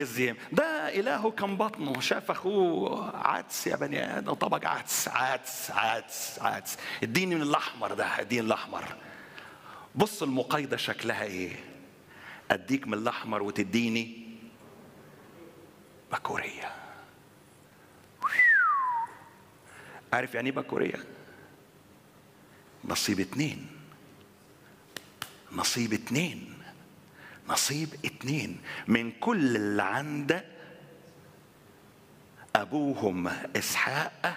الزيم ده إلهه كان بطنه شاف أخوه عدس يا بني آدم طبق عدس عدس عدس عدس اديني من الأحمر ده اديني الأحمر بص المقايضة شكلها إيه أديك من الأحمر وتديني بكورية عارف يعني ايه بكورية نصيب اتنين نصيب اتنين نصيب اتنين من كل اللي عند ابوهم اسحاق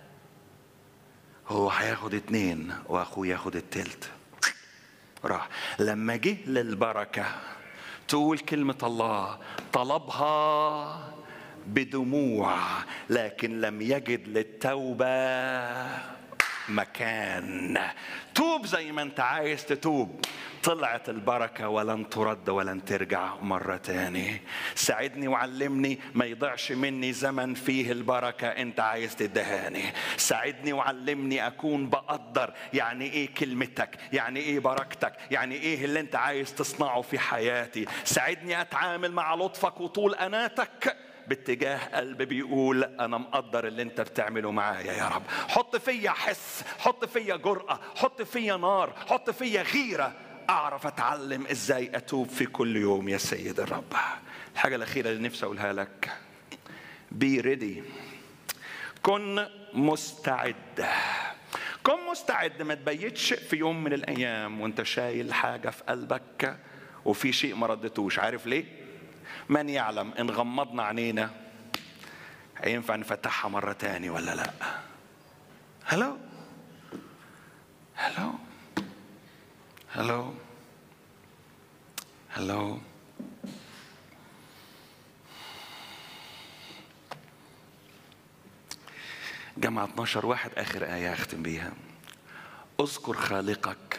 هو هياخد اتنين واخوه ياخد التلت راح لما جه للبركه تقول كلمه الله طلبها بدموع لكن لم يجد للتوبه مكان توب زي ما انت عايز تتوب طلعت البركة ولن ترد ولن ترجع مرة تاني ساعدني وعلمني ما يضيعش مني زمن فيه البركة انت عايز تدهاني ساعدني وعلمني اكون بقدر يعني ايه كلمتك يعني ايه بركتك يعني ايه اللي انت عايز تصنعه في حياتي ساعدني اتعامل مع لطفك وطول اناتك باتجاه قلب بيقول انا مقدر اللي انت بتعمله معايا يا رب حط فيا حس حط فيا جرأة حط فيا نار حط فيا غيرة اعرف اتعلم ازاي اتوب في كل يوم يا سيد الرب الحاجة الاخيرة اللي نفسي اقولها لك بي ريدي كن مستعد كن مستعد ما تبيتش في يوم من الايام وانت شايل حاجة في قلبك وفي شيء ما ردتوش عارف ليه من يعلم ان غمضنا عينينا هينفع نفتحها مرة تاني ولا لا هلو هلو هلو هلو جمع 12 واحد آخر آية أختم بيها اذكر خالقك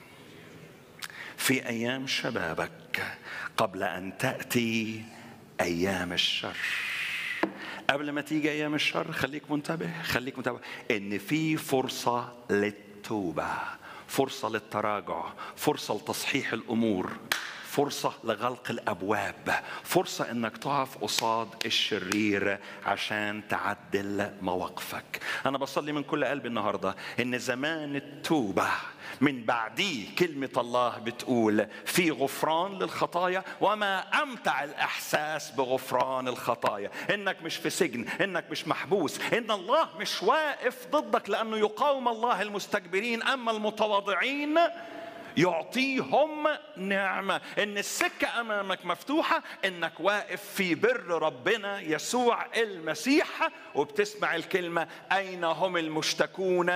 في أيام شبابك قبل أن تأتي أيام الشر قبل ما تيجي أيام الشر خليك منتبه خليك منتبه إن في فرصة للتوبة فرصة للتراجع فرصة لتصحيح الأمور فرصة لغلق الأبواب فرصة أنك تقف قصاد الشرير عشان تعدل مواقفك أنا بصلي من كل قلبي النهاردة أن زمان التوبة من بعديه كلمة الله بتقول في غفران للخطايا وما أمتع الإحساس بغفران الخطايا إنك مش في سجن إنك مش محبوس إن الله مش واقف ضدك لأنه يقاوم الله المستكبرين أما المتواضعين يعطيهم نعمة إن السكة أمامك مفتوحة إنك واقف في بر ربنا يسوع المسيح وبتسمع الكلمة أين هم المشتكون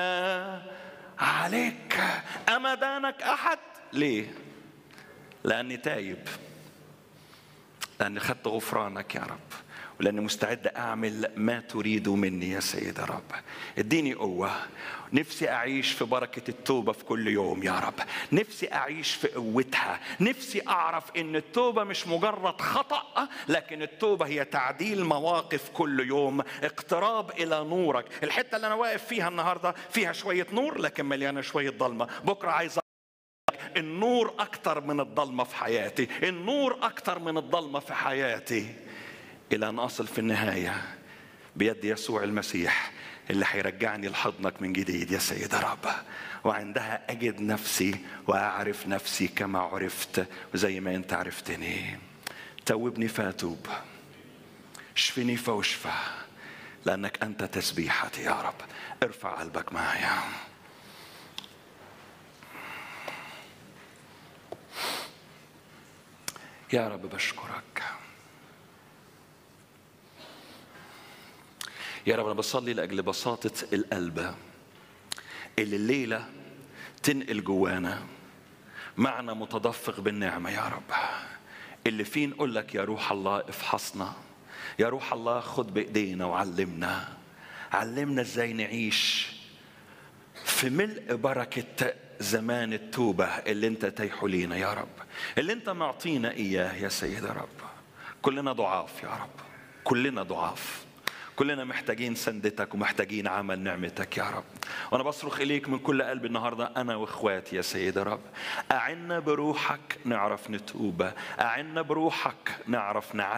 عليك أما دانك أحد ليه لأني تايب لأني خدت غفرانك يا رب ولاني مستعد اعمل ما تريد مني يا سيد الرب اديني قوه نفسي اعيش في بركه التوبه في كل يوم يا رب نفسي اعيش في قوتها نفسي اعرف ان التوبه مش مجرد خطا لكن التوبه هي تعديل مواقف كل يوم اقتراب الى نورك الحته اللي انا واقف فيها النهارده فيها شويه نور لكن مليانه شويه ضلمه بكره عايز النور اكتر من الضلمه في حياتي النور اكتر من الضلمه في حياتي الى ان اصل في النهايه بيد يسوع المسيح اللي هيرجعني لحضنك من جديد يا سيد الرب وعندها اجد نفسي واعرف نفسي كما عرفت وزي ما انت عرفتني توبني فاتوب اشفني فاشفى لانك انت تسبيحتي يا رب ارفع قلبك معايا يا رب بشكرك يا رب انا بصلي لاجل بساطه القلب اللي الليله تنقل جوانا معنى متدفق بالنعمه يا رب اللي فيه نقول لك يا روح الله افحصنا يا روح الله خد بايدينا وعلمنا علمنا ازاي نعيش في ملء بركه زمان التوبه اللي انت تيحو لينا يا رب اللي انت معطينا اياه يا سيد يا رب كلنا ضعاف يا رب كلنا ضعاف كلنا محتاجين سندتك ومحتاجين عمل نعمتك يا رب وانا بصرخ اليك من كل قلبي النهارده انا واخواتي يا سيد رب اعنا بروحك نعرف نتوب اعنا بروحك نعرف نعلم